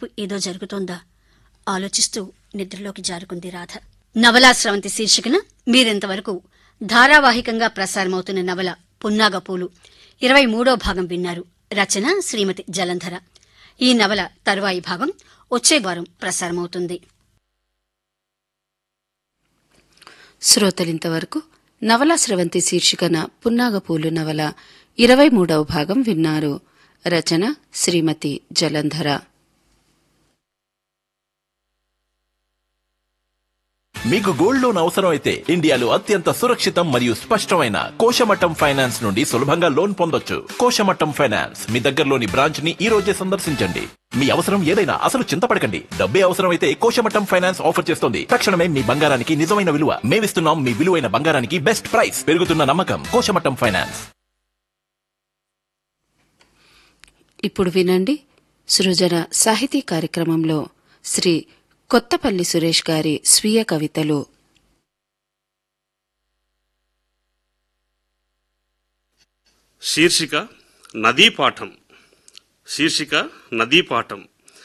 వైపు ఏదో జరుగుతోందా ఆలోచిస్తూ నిద్రలోకి జారుకుంది రాధ నవలా స్రవంతి శీర్షికన మీరింతవరకు ధారావాహికంగా ప్రసారమవుతున్న నవల పున్నాగపూలు ఇరవై మూడో భాగం విన్నారు రచన శ్రీమతి జలంధర ఈ నవల తరువాయి భాగం వచ్చే వారం ప్రసారమవుతుంది శ్రోతలింతవరకు నవల స్రవంతి శీర్షికన పున్నాగపూలు నవల ఇరవై మూడవ భాగం విన్నారు రచన శ్రీమతి జలంధర మీకు గోల్డ్ లోన్ అవసరం అయితే ఇండియాలో అత్యంత సురక్షితం మరియు స్పష్టమైన కోశమట్టం ఫైనాన్స్ నుండి సులభంగా లోన్ పొందొచ్చు కోశమట్టం ఫైనాన్స్ మీ దగ్గరలోని బ్రాంచ్ ని ఈ రోజే సందర్శించండి మీ అవసరం ఏదైనా అసలు చింతపడకండి డబ్బే అవసరమైతే కోశమట్టం ఫైనాన్స్ ఆఫర్ చేస్తుంది తక్షణమే మీ బంగారానికి నిజమైన విలువ మేమిస్తున్నాం మీ విలువైన బంగారానికి బెస్ట్ ప్రైస్ పెరుగుతున్న నమ్మకం కోశమట్టం ఫైనాన్స్ ఇప్పుడు వినండి సృజన సాహితీ కార్యక్రమంలో శ్రీ కొత్తపల్లి సురేష్ గారి స్వీయ కవితలు శీర్షిక నదీ పాఠం శీర్షిక నదీ పాఠం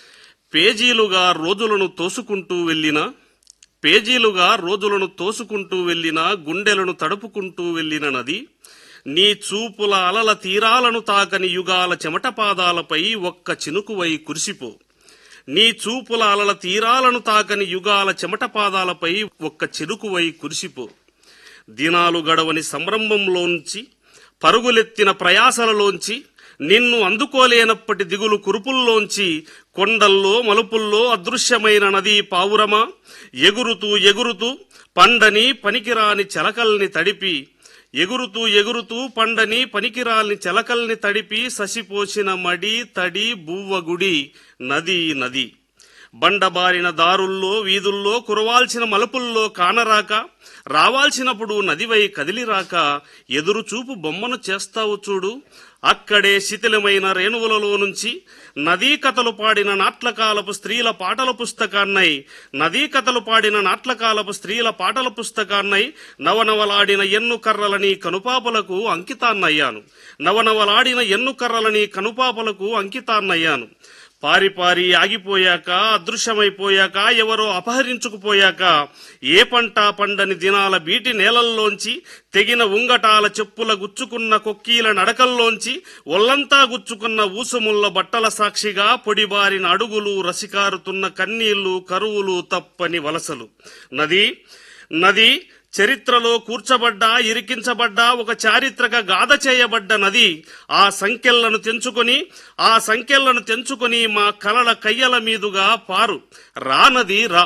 పేజీలుగా రోజులను తోసుకుంటూ వెళ్ళిన పేజీలుగా రోజులను తోసుకుంటూ వెళ్ళిన గుండెలను తడుపుకుంటూ వెళ్ళిన నది నీ చూపుల అలల తీరాలను తాకని యుగాల చెమట పాదాలపై ఒక్క చినుకువై కురిసిపో నీ చూపుల అలల తీరాలను తాకని యుగాల చెమట పాదాలపై ఒక్క చినుకువై కురిసిపో దినాలు గడవని సంరంభంలోంచి పరుగులెత్తిన ప్రయాసలలోంచి నిన్ను అందుకోలేనప్పటి దిగులు కురుపుల్లోంచి కొండల్లో మలుపుల్లో అదృశ్యమైన నదీ పావురమా ఎగురుతూ ఎగురుతూ పండని పనికిరాని చెలకల్ని తడిపి ఎగురుతూ ఎగురుతూ పండని పనికిరాల్ని చెలకల్ని తడిపి ససిపోసిన మడి తడి బువ్వగుడి నది నది బండబారిన దారుల్లో వీధుల్లో కురవాల్సిన మలుపుల్లో కానరాక రావాల్సినప్పుడు నదివై కదిలిరాక ఎదురుచూపు బొమ్మను చేస్తావు చూడు అక్కడే శిథిలమైన రేణువులలో నుంచి నదీ కథలు పాడిన నాట్లకాలపు స్త్రీల పాటల పుస్తకాన్నై నదీ కథలు పాడిన నాట్లకాలపు స్త్రీల పాటల పుస్తకాన్నై నవనవలాడిన ఎన్ను కర్రలని కనుపాపలకు అంకితాన్నయ్యాను నవనవలాడిన ఎన్ను కర్రలని కనుపాపలకు అంకితాన్నయ్యాను పారి పారి ఆగిపోయాక అదృశ్యమైపోయాక ఎవరో అపహరించుకుపోయాక ఏ పంట పండని దినాల బీటి నేలల్లోంచి తెగిన ఉంగటాల చెప్పుల గుచ్చుకున్న కొక్కీల నడకల్లోంచి ఒల్లంతా గుచ్చుకున్న ఊసుముల్ల బట్టల సాక్షిగా పొడిబారిన అడుగులు రసికారుతున్న కన్నీళ్లు కరువులు తప్పని వలసలు నది నది చరిత్రలో కూర్చబడ్డ ఇరికించబడ్డ ఒక చారిత్రక గాథ చేయబడ్డ నది ఆ సంఖ్యలను తెంచుకొని ఆ సంఖ్యలను తెంచుకొని మా కలల కయ్యల మీదుగా పారు రా నది రా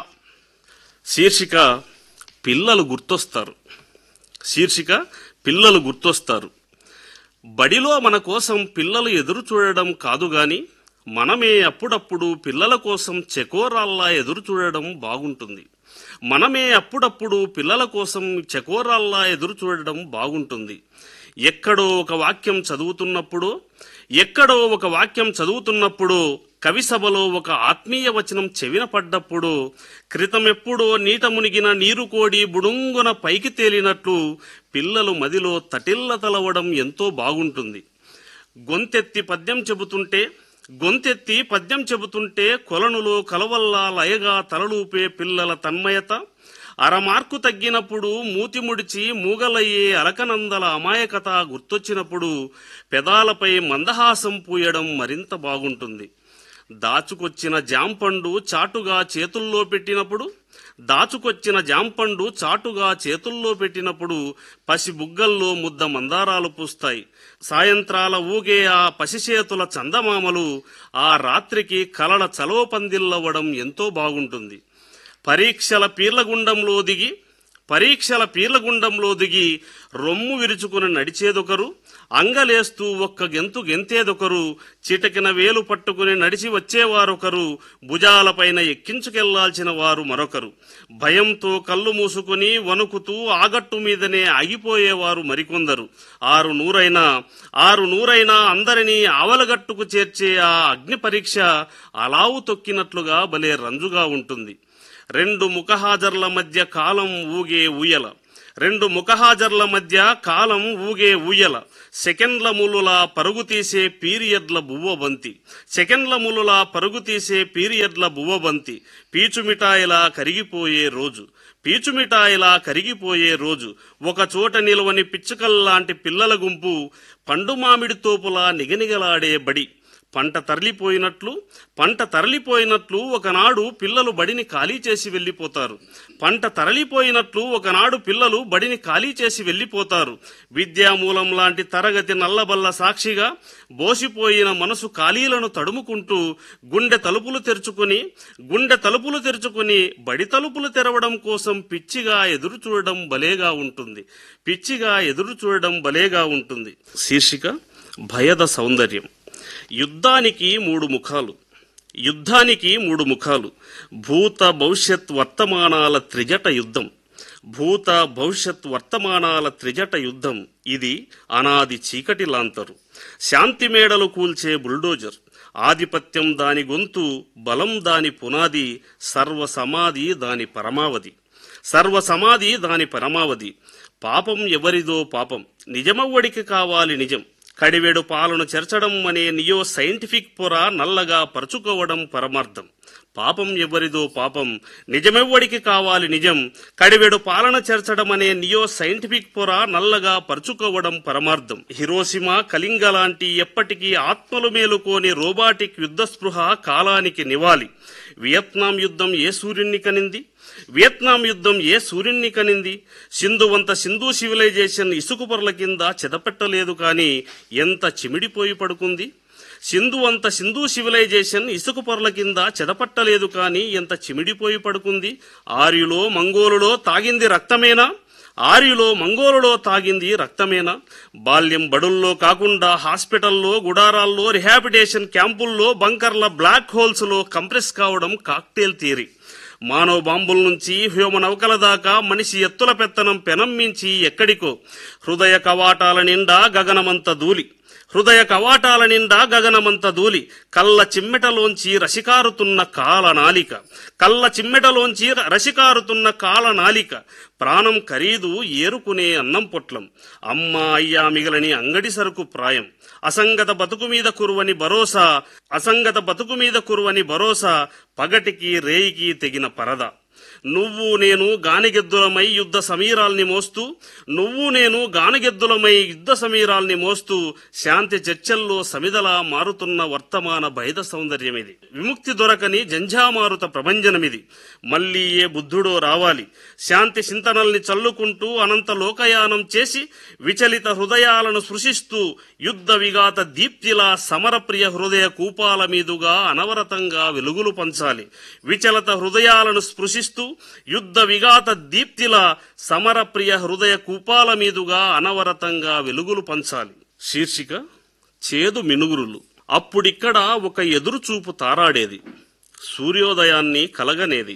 శీర్షిక పిల్లలు గుర్తొస్తారు శీర్షిక పిల్లలు గుర్తొస్తారు బడిలో మన కోసం పిల్లలు ఎదురు చూడడం కాదు గాని మనమే అప్పుడప్పుడు పిల్లల కోసం చెకోరాల్లా ఎదురు చూడడం బాగుంటుంది మనమే అప్పుడప్పుడు పిల్లల కోసం చకోరాల్లా ఎదురు చూడడం బాగుంటుంది ఎక్కడో ఒక వాక్యం చదువుతున్నప్పుడు ఎక్కడో ఒక వాక్యం చదువుతున్నప్పుడు కవి సభలో ఒక ఆత్మీయ వచనం చెవిన పడ్డప్పుడు క్రితమెప్పుడో నీట మునిగిన నీరు కోడి బుడుంగున పైకి తేలినట్లు పిల్లలు మదిలో తటిల్ల తలవడం ఎంతో బాగుంటుంది గొంతెత్తి పద్యం చెబుతుంటే గొంతెత్తి పద్యం చెబుతుంటే కొలనులో కలవల్లా లయగా తలలూపే పిల్లల తన్మయత అరమార్కు తగ్గినప్పుడు మూతి ముడిచి మూగలయ్యే అలకనందల అమాయకత గుర్తొచ్చినప్పుడు పెదాలపై మందహాసం పూయడం మరింత బాగుంటుంది దాచుకొచ్చిన జాంపండు చాటుగా చేతుల్లో పెట్టినప్పుడు దాచుకొచ్చిన జాంపండు చాటుగా చేతుల్లో పెట్టినప్పుడు పసి బుగ్గల్లో ముద్ద మందారాలు పూస్తాయి సాయంత్రాల ఊగే ఆ పసిచేతుల చందమామలు ఆ రాత్రికి కలల చలవ పందిల్లవడం ఎంతో బాగుంటుంది పరీక్షల పీర్లగుండంలో దిగి పరీక్షల పీర్లగుండంలో దిగి రొమ్ము విరుచుకుని నడిచేదొకరు అంగలేస్తూ ఒక్క గెంతు గెంతేదొకరు చిటకిన వేలు పట్టుకుని నడిచి వచ్చేవారొకరు భుజాలపైన ఎక్కించుకెళ్లాల్సిన వారు మరొకరు భయంతో కళ్ళు మూసుకుని వణుకుతూ ఆగట్టు మీదనే ఆగిపోయేవారు మరికొందరు ఆరు నూరైనా ఆరు నూరైనా అందరినీ ఆవలగట్టుకు చేర్చే ఆ అగ్ని పరీక్ష అలావు తొక్కినట్లుగా భలే రంజుగా ఉంటుంది రెండు ముఖహాజర్ల మధ్య కాలం ఊగే ఊయల రెండు ముఖహాజర్ల మధ్య కాలం ఊగే ఊయల సెకండ్ల ములులా పరుగు తీసే పీరియడ్ల బువ్వబంతి సెకండ్ల ములులా పరుగు తీసే పీరియడ్ల బువ్వబంతి పీచుమిఠాయిలా కరిగిపోయే రోజు పీచుమిఠాయిలా కరిగిపోయే రోజు ఒక చోట నిలవని పిచ్చుకల్లాంటి పిల్లల గుంపు పండు మామిడి తోపులా నిగనిగలాడే బడి పంట తరలిపోయినట్లు పంట తరలిపోయినట్లు ఒకనాడు పిల్లలు బడిని ఖాళీ చేసి వెళ్ళిపోతారు పంట తరలిపోయినట్లు ఒకనాడు పిల్లలు బడిని ఖాళీ చేసి వెళ్ళిపోతారు విద్యామూలం లాంటి తరగతి నల్లబల్ల సాక్షిగా బోసిపోయిన మనసు ఖాళీలను తడుముకుంటూ గుండె తలుపులు తెరుచుకుని గుండె తలుపులు తెరుచుకుని బడి తలుపులు తెరవడం కోసం పిచ్చిగా ఎదురు చూడడం భలేగా ఉంటుంది పిచ్చిగా ఎదురు చూడడం భలేగా ఉంటుంది శీర్షిక భయద సౌందర్యం యుద్ధానికి మూడు ముఖాలు యుద్ధానికి మూడు ముఖాలు భూత భవిష్యత్ వర్తమానాల త్రిజట యుద్ధం భూత భవిష్యత్ వర్తమానాల త్రిజట యుద్ధం ఇది అనాది చీకటి లాంతరు శాంతి మేడలు కూల్చే బుల్డోజర్ ఆధిపత్యం దాని గొంతు బలం దాని పునాది సర్వ సమాధి దాని పరమావధి సర్వ సమాధి దాని పరమావధి పాపం ఎవరిదో పాపం నిజమవ్వడికి కావాలి నిజం కడివెడు పాలను చెరచడం అనే నియో సైంటిఫిక్ పొర నల్లగా పరుచుకోవడం పరమార్థం పాపం ఎవరిదో పాపం నిజమెవ్వడికి కావాలి నిజం కడివెడు పాలన చేర్చడం అనే నియో సైంటిఫిక్ పొర నల్లగా పరుచుకోవడం పరమార్థం హిరోసిమా కళింగ లాంటి ఎప్పటికీ ఆత్మలు మేలుకోని రోబాటిక్ యుద్ధ స్పృహ కాలానికి నివాలి వియత్నాం యుద్ధం ఏ సూర్యున్ని కనింది వియత్నాం యుద్ధం ఏ సూర్యున్ని కనింది సింధు వంత సింధు సివిలైజేషన్ ఇసుక పొరల కింద చెదపెట్టలేదు కానీ ఎంత చిమిడిపోయి పడుకుంది సింధు అంత సింధు సివిలైజేషన్ ఇసుక పొరల కింద చెదపట్టలేదు కానీ ఎంత చిమిడిపోయి పడుకుంది ఆర్యులో మంగోలులో తాగింది రక్తమేనా ఆర్యులో మంగోలులో తాగింది రక్తమేనా బాల్యం బడుల్లో కాకుండా హాస్పిటల్లో గుడారాల్లో రిహాబిటేషన్ క్యాంపుల్లో బంకర్ల బ్లాక్ హోల్స్లో కంప్రెస్ కావడం కాక్టైల్ థియరీ మానవ బాంబుల నుంచి హ్యూమ నౌకల దాకా మనిషి ఎత్తుల పెత్తనం పెనం మించి ఎక్కడికో హృదయ కవాటాల నిండా గగనమంత దూలి హృదయ కవాటాల నిండా గగనమంత దూలి కళ్ళ చిమ్మెటలోంచి రసికారుతున్న కాలనాలిక కళ్ళ చిమ్మెటలోంచి రసికారుతున్న కాలనాలిక ప్రాణం ఖరీదు ఏరుకునే అన్నం పొట్లం అమ్మ అయ్యా మిగలని అంగడి సరుకు ప్రాయం అసంగత బతుకు మీద కురువని భరోసా అసంగత బతుకు మీద కురువని భరోసా పగటికి రేయికి తెగిన పరద నువ్వు నేను గానిగెద్దులమై యుద్ధ సమీరాల్ని మోస్తూ నువ్వు నేను గానిగెద్దులమై యుద్ధ సమీరాల్ని మోస్తూ శాంతి చర్చల్లో సమిదలా మారుతున్న వర్తమాన భైద సౌందర్యమిది విముక్తి దొరకని జంఝామారుత ప్రభంజనమిది మళ్ళీ ఏ బుద్ధుడో రావాలి శాంతి చింతనల్ని చల్లుకుంటూ అనంత లోకయానం చేసి విచలిత హృదయాలను సృశిస్తూ యుద్ధ విఘాత దీప్తిలా సమరప్రియ హృదయ కూపాల మీదుగా అనవరతంగా వెలుగులు పంచాలి విచలత హృదయాలను స్పృశిస్తూ యుద్ధ విఘాత దీప్తిలా సమరప్రియ హృదయ కూపాల మీదుగా అనవరతంగా వెలుగులు పంచాలి శీర్షిక చేదు మినుగురులు అప్పుడిక్కడ ఒక ఎదురుచూపు తారాడేది సూర్యోదయాన్ని కలగనేది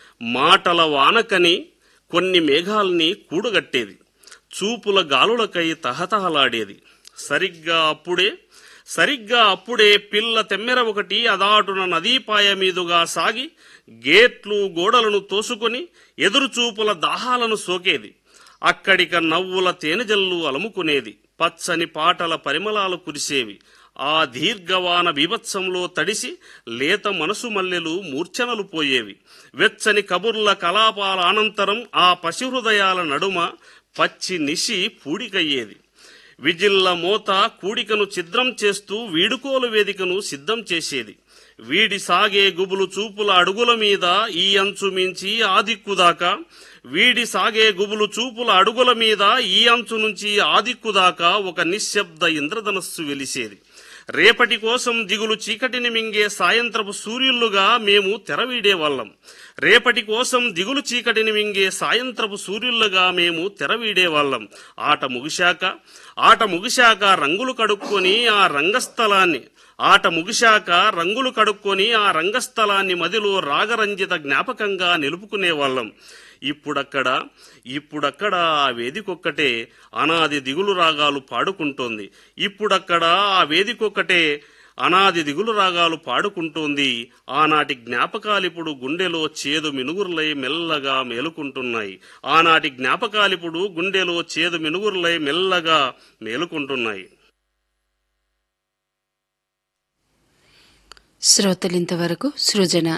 మాటల వానకని కొన్ని మేఘాల్ని కూడగట్టేది చూపుల గాలులకై తహతహలాడేది సరిగ్గా అప్పుడే సరిగ్గా అప్పుడే పిల్ల తెమ్మెర ఒకటి అదాటున నదీపాయ మీదుగా సాగి గేట్లు గోడలను తోసుకొని ఎదురుచూపుల దాహాలను సోకేది అక్కడిక నవ్వుల తేనెజల్లు అలుముకునేది పచ్చని పాటల పరిమళాలు కురిసేవి ఆ దీర్ఘవాన బీభత్సంలో తడిసి లేత మనసు మల్లెలు మూర్ఛనలు పోయేవి వెచ్చని కబుర్ల కలాపాల అనంతరం ఆ పశుహృదయాల నడుమ పచ్చి నిశి పూడికయ్యేది విజిల్ల మోత కూడికను ఛిద్రం చేస్తూ వీడుకోలు వేదికను సిద్ధం చేసేది వీడి సాగే గుబులు చూపుల అడుగుల మీద ఈ అంచు మించి ఆ దిక్కు దాకా వీడి సాగే గుబులు చూపుల అడుగుల మీద ఈ అంచు నుంచి ఆ దిక్కు దాకా ఒక నిశ్శబ్ద ఇంద్రధనస్సు వెలిసేది రేపటి కోసం దిగులు చీకటిని మింగే సాయంత్రపు సూర్యులుగా మేము తెరవీడేవాళ్ళం రేపటి కోసం దిగులు చీకటిని మింగే సాయంత్రపు సూర్యులుగా మేము తెరవీడేవాళ్ళం ఆట ముగిశాక ఆట ముగిశాక రంగులు కడుక్కొని ఆ రంగస్థలాన్ని ఆట ముగిశాక రంగులు కడుక్కొని ఆ రంగస్థలాన్ని మదిలో రాగరంజిత జ్ఞాపకంగా నిలుపుకునేవాళ్ళం ఇప్పుడక్కడ ఇప్పుడక్కడ ఆ వేదికొక్కటే అనాది దిగులు రాగాలు పాడుకుంటోంది ఇప్పుడక్కడ ఆ వేదికొక్కటే అనాది దిగులు రాగాలు పాడుకుంటోంది ఆనాటి జ్ఞాపకాలిప్పుడు గుండెలో చేదు మినుగురులై మెల్లగా మేలుకుంటున్నాయి ఆనాటి జ్ఞాపకాలిప్పుడు గుండెలో చేదు మినుగురులై మెల్లగా మేలుకుంటున్నాయి శ్రోతలింతవరకు సృజన